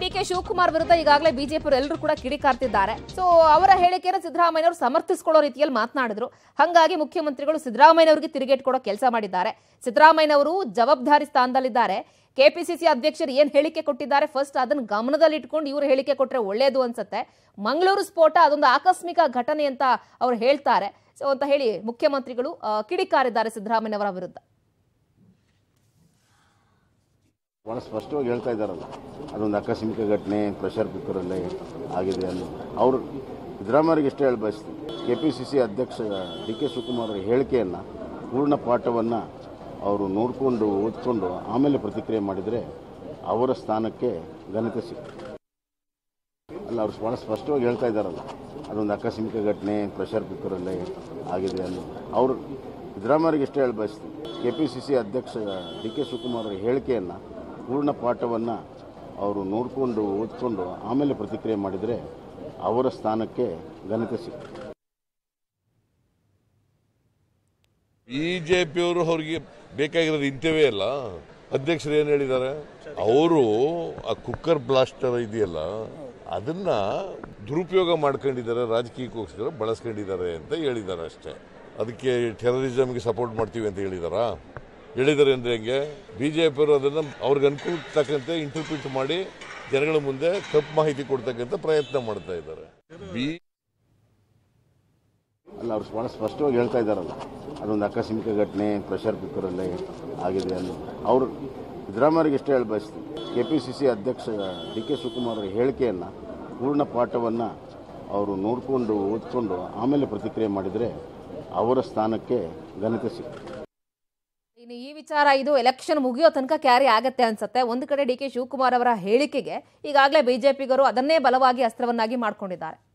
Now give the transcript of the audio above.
D K Shivakumar ವಿರುದ್ಧ ಈಗಾಗಲೇ BJP ಎಲ್ಲರೂ ಕೂಡ ಕಿಡಿಕಾರ್ತಿದ್ದಾರೆ ಸೊ ಅವರ ಹೇಳಿಕೆಯನ್ನು ಸಿದ್ದರಾಮಯ್ಯನವರು ಸಮರ್ಥಿಸಿಕೊಳ್ಳೋ ರೀತಿಯಲ್ಲಿ ಮಾತನಾಡಿದ್ರು ಹಾಗಾಗಿ ಮುಖ್ಯಮಂತ್ರಿಗಳು ಸಿದ್ದರಾಮಯ್ಯನವರಿಗೆ ತಿರುಗೇಟ್ ಕೊಡೋ ಕೆಲಸ ಮಾಡಿದ್ದಾರೆ ಸಿದ್ದರಾಮಯ್ಯನವರು ಜವಾಬ್ದಾರಿ ಸ್ಥಾನದಲ್ಲಿದ್ದಾರೆ ಕೆಪಿಸಿಸಿ ಅಧ್ಯಕ್ಷರು ಏನ್ ಹೇಳಿಕೆ ಕೊಟ್ಟಿದ್ದಾರೆ ಫಸ್ಟ್ ಅದನ್ನ ಗಮನದಲ್ಲಿ ಇಟ್ಕೊಂಡು ಇವರು ಹೇಳಿಕೆ ಕೊಟ್ರೆ ಒಳ್ಳೇದು ಅನ್ಸುತ್ತೆ ಮಂಗಳೂರು ಸ್ಫೋಟ ಅದೊಂದು ಆಕಸ್ಮಿಕ ಘಟನೆ ಅಂತ ಅವ್ರು ಹೇಳ್ತಾರೆ ಸೊ ಅಂತ ಹೇಳಿ ಮುಖ್ಯಮಂತ್ರಿಗಳು ಆ, ಕಿಡಿಕಾರಿದ್ದಾರೆ ಸಿದ್ದರಾಮಯ್ಯನವರ ವಿರುದ್ಧ ಭಾಳ ಸ್ಪಷ್ಟವಾಗಿ ಹೇಳ್ತಾ ಇದ್ದಾರಲ್ಲ ಅದೊಂದು ಆಕಸ್ಮಿಕ ಘಟನೆ ಪ್ರೆಷರ್ ಕುಕ್ಕರಲ್ಲೇ ಆಗಿದೆ ಅನ್ನೋದು ಅವರು ಸಿದ್ದರಾಮಯ್ಯರಿಗೆ ಇಷ್ಟೇ ಹೇಳಿ ಬಯಸ್ತೀನಿ ಕೆ ಪಿ ಸಿ ಸಿ ಅಧ್ಯಕ್ಷ ಡಿ ಕೆ ಶಿವಕುಮಾರ್ ಅವರ ಹೇಳಿಕೆಯನ್ನು ಪೂರ್ಣ ಪಾಠವನ್ನು ಅವರು ನೋಡಿಕೊಂಡು ಓದ್ಕೊಂಡು ಆಮೇಲೆ ಪ್ರತಿಕ್ರಿಯೆ ಮಾಡಿದರೆ ಅವರ ಸ್ಥಾನಕ್ಕೆ ಘನತೆ ಸಿಗ್ತದೆ ಅಲ್ಲ ಅವರು ಭಾಳ ಸ್ಪಷ್ಟವಾಗಿ ಹೇಳ್ತಾ ಇದ್ದಾರಲ್ಲ ಅದೊಂದು ಆಕಸ್ಮಿಕ ಘಟನೆ ಪ್ರೆಷರ್ ಕುಕ್ಕರಲ್ಲೇ ಆಗಿದೆ ಅನ್ನೋದು ಅವರು ಸಿದ್ದರಾಮಯ್ಯರಿಗೆ ಇಷ್ಟೇ ಹೇಳಿ ಬಯಸ್ತೀನಿ ಕೆ ಪಿ ಸಿ ಸಿ ಅಧ್ಯಕ್ಷ ಡಿ ಕೆ ಶಿವಕುಮಾರ್ ಅವರ ಹೇಳಿಕೆಯನ್ನು ಪೂರ್ಣ ಪಾಠವನ್ನು ಅವರು ನೋಡಿಕೊಂಡು ಓದ್ಕೊಂಡು ಆಮೇಲೆ ಪ್ರತಿಕ್ರಿಯೆ ಮಾಡಿದರೆ ಅವರ ಸ್ಥಾನಕ್ಕೆ ಘನತೆ ಸಿಗ್ತದೆ ಬಿಜೆಪಿಯವರು ಅವ್ರಿಗೆ ಬೇಕಾಗಿರೋದು ಇಂಥವೇ ಅಲ್ಲ ಅಧ್ಯಕ್ಷರು ಏನು ಹೇಳಿದ್ದಾರೆ ಅವರು ಆ ಕುಕ್ಕರ್ ಬ್ಲಾಸ್ಟರ್ ಇದೆಯಲ್ಲ ಅದನ್ನ ದುರುಪಯೋಗ ಮಾಡ್ಕೊಂಡಿದ್ದಾರೆ ರಾಜಕೀಯಕ್ಕೋಸ್ಕರ ಬಳಸ್ಕೊಂಡಿದ್ದಾರೆ ಅಂತ ಹೇಳಿದ್ದಾರೆ ಅಷ್ಟೇ ಅದಕ್ಕೆ ಟೆರರಿಸಮ್ಗೆ ಸಪೋರ್ಟ್ ಮಾಡ್ತೀವಿ ಅಂತ ಹೇಳಿದಾರಾ ಹೇಳಿದ್ದಾರೆ ಅಂದ್ರೆ ಹೆಂಗೆ ಬಿಜೆಪಿಯವರು ಅದನ್ನ ಅವ್ರಿಗೆ ಅನುಕೂಲ ತಕ್ಕಂತೆ ಇಂಟರ್ಪ್ರಿಟ್ ಮಾಡಿ ಜನಗಳ ಮುಂದೆ ತಪ್ಪು ಮಾಹಿತಿ ಕೊಡ್ತಕ್ಕಂಥ ಪ್ರಯತ್ನ ಮಾಡ್ತಾ ಇದ್ದಾರೆ ಬಿ ಅಲ್ಲ ಅವರು ಭಾಳ ಸ್ಪಷ್ಟವಾಗಿ ಹೇಳ್ತಾ ಇದ್ದಾರಲ್ಲ ಅದೊಂದು ಆಕಸ್ಮಿಕ ಘಟನೆ ಪ್ರೆಷರ್ ಕುಕ್ಕರಲ್ಲೇ ಆಗಿದೆ ಅನ್ನೋದು ಅವರು ಸಿದ್ದರಾಮಯ್ಯರಿಗೆ ಇಷ್ಟೇ ಹೇಳಿ ಬಯಸ್ತೀನಿ ಕೆ ಪಿ ಸಿ ಸಿ ಅಧ್ಯಕ್ಷ ಡಿ ಕೆ ಶಿವಕುಮಾರ್ ಅವರ ಹೇಳಿಕೆಯನ್ನು ಪೂರ್ಣ ಪಾಠವನ್ನು ಅವರು ನೋಡಿಕೊಂಡು ಓದ್ಕೊಂಡು ಆಮೇಲೆ ಪ್ರತಿಕ್ರಿಯೆ ಮಾಡಿದರೆ ಅವರ ಸ್ಥಾನಕ್ಕೆ ಘನತೆ ಸಿಗ್ತದೆ ಇನ್ನು ಈ ವಿಚಾರ ಇದು ಎಲೆಕ್ಷನ್ ಮುಗಿಯೋ ತನಕ ಕ್ಯಾರಿ ಆಗತ್ತೆ ಅನ್ಸುತ್ತೆ ಒಂದು ಕಡೆ ಡಿ ಕೆ ಶಿವಕುಮಾರ್ ಅವರ ಹೇಳಿಕೆಗೆ ಈಗಾಗಲೇ ಬಿಜೆಪಿಗರು ಅದನ್ನೇ ಬಲವಾಗಿ ಅಸ್ತ್ರವನ್ನಾಗಿ ಮಾಡ್ಕೊಂಡಿದ್ದಾರೆ